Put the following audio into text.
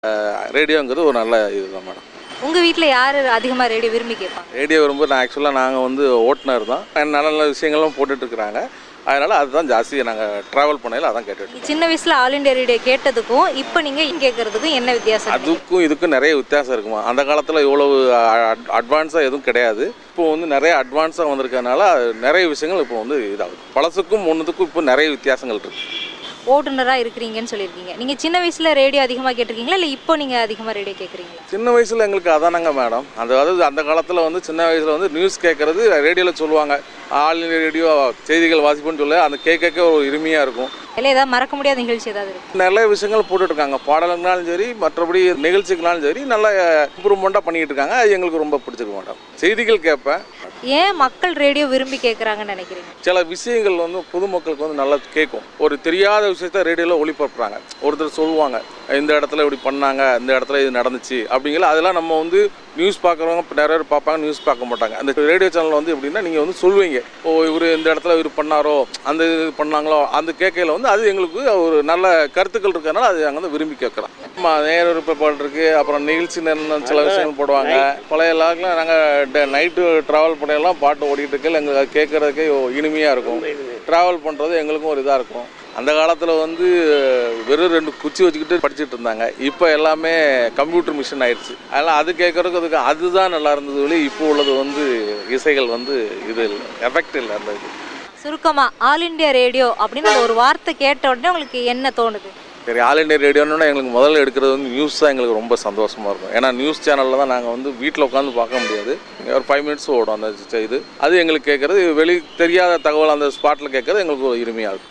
ரேடியோங்கிறது ஒரு நல்ல இதுதான் மேடம் உங்கள் வீட்டில் யார் அதிகமாக ரேடியோ விரும்பி கேட்பாங்க ரேடியோ வரும்போது நான் ஆக்சுவலாக நாங்கள் வந்து ஓட்டுநர் தான் நல்ல நல்ல விஷயங்களும் போட்டுட்டு இருக்கிறாங்க அதனால் அதுதான் ஜாஸ்தி நாங்கள் ட்ராவல் பண்ணையில் அதான் கேட்டுட்டு இருக்கோம். சின்ன வயசில் ஆல் இண்டியா ரேடியோ கேட்டதுக்கும் இப்போ நீங்கள் இங்கே கேட்குறதுக்கும் என்ன வித்தியாசம் அதுக்கும் இதுக்கும் நிறைய வித்தியாசம் இருக்குமா அந்த காலத்தில் இவ்வளவு அட்வான்ஸாக எதுவும் கிடையாது இப்போ வந்து நிறைய அட்வான்ஸாக வந்திருக்கறனால நிறைய விஷயங்கள் இப்போ வந்து இதாகுது பழசுக்கும் ஒன்றுத்துக்கும் இப்போ நிறைய வித்தியாசங்கள் இருக்குது ஓட்டுநராக இருக்கிறீங்கன்னு சொல்லியிருக்கீங்க நீங்கள் சின்ன வயசில் ரேடியோ அதிகமாக கேட்டிருக்கீங்களா இல்லை இப்போ நீங்கள் அதிகமாக ரேடியோ கேட்குறீங்களா சின்ன வயசில் எங்களுக்கு அதானங்க மேடம் அந்த அதாவது அந்த காலத்தில் வந்து சின்ன வயசில் வந்து நியூஸ் கேட்குறது ரேடியோவில் சொல்லுவாங்க ஆல் இந்தியா ரேடியோ செய்திகள் வாசிப்புன்னு சொல்ல அந்த கேட்க ஒரு இனிமையாக இருக்கும் இல்லை ஏதாவது மறக்க முடியாத நிகழ்ச்சி ஏதாவது இருக்கு நிறைய விஷயங்கள் போட்டுட்டு இருக்காங்க பாடலுங்கனாலும் சரி மற்றபடி நிகழ்ச்சிக்குனாலும் சரி நல்ல இம்ப்ரூவ்மெண்ட்டாக பண்ணிக்கிட்டு இருக்காங்க அது எங்களுக்கு ரொம்ப பிடிச்சிருக்கு மேடம் செய்திகள் கேட்பேன் ஏன் மக்கள் ரேடியோ விரும்பி கேட்குறாங்கன்னு நினைக்கிறீங்க சில விஷயங்கள் வந்து பொதுமக்களுக்கு வந்து நல்லா கேட்கும் ஒரு தெரியாத விஷயத்த ரேடியோவில் ஒளிபரப்புறாங்க ஒருத்தர் சொல்லுவாங்க இந்த இடத்துல இப்படி பண்ணாங்க இந்த இடத்துல இது நடந்துச்சு அப்படிங்கிற அதெல்லாம் நம்ம வந்து நியூஸ் பார்க்குறவங்க இப்ப நிறைய பேர் பார்ப்பாங்க நியூஸ் பார்க்க மாட்டாங்க அந்த ரேடியோ சேனல் வந்து எப்படின்னா நீங்கள் வந்து சொல்லுவீங்க ஓ இவர் இந்த இடத்துல இவர் பண்ணாரோ அந்த இது பண்ணாங்களோ அந்த கேட்கையில் வந்து அது எங்களுக்கு ஒரு நல்ல கருத்துக்கள் இருக்கிறதுனால அது நாங்கள் வந்து விரும்பி கேட்குறோம் ஆமாம் நேர விருப்பப்பாடு இருக்குது அப்புறம் நிகழ்ச்சி நேரம் சில விஷயங்கள் போடுவாங்க பழைய எல்லாருக்குலாம் நாங்கள் நைட்டு ட்ராவல் பண்ணையெல்லாம் பாட்டு ஓடிட்டு இருக்கையில் எங்களுக்கு அது கேட்குறதுக்கே இனிமையாக இருக்கும் ட்ராவல் பண்ணுறது எங்களுக்கும் ஒரு இதாக இருக்கும் அந்த காலத்தில் வந்து வெறும் ரெண்டு குச்சி வச்சுக்கிட்டு படிச்சுட்டு இருந்தாங்க இப்போ எல்லாமே கம்ப்யூட்டர் மிஷின் ஆயிடுச்சு அதனால் அது கேட்குறதுக்கு அதுக்கு அதுதான் நல்லா இருந்தது ஒழி இப்போ உள்ளது வந்து இசைகள் வந்து இது இல்லை எஃபெக்ட் இல்லை அந்த இது சுருக்கமாக ஆல் இண்டியா ரேடியோ அப்படின்னு அந்த ஒரு வார்த்தை கேட்ட உடனே உங்களுக்கு என்ன தோணுது சரி ஆல் இண்டியா ரேடியோன்னா எங்களுக்கு முதல்ல எடுக்கிறது வந்து நியூஸ் தான் எங்களுக்கு ரொம்ப சந்தோஷமாக இருக்கும் ஏன்னா நியூஸ் சேனலில் தான் நாங்கள் வந்து வீட்டில் உட்காந்து பார்க்க முடியாது ஒரு ஃபைவ் மினிட்ஸ் ஓடும் அந்த இது அது எங்களுக்கு கேட்குறது வெளி தெரியாத தகவல் அந்த ஸ்பாட்டில் கேட்குறது எங்களுக்கு ஒரு இனிமையாக இருக்கும்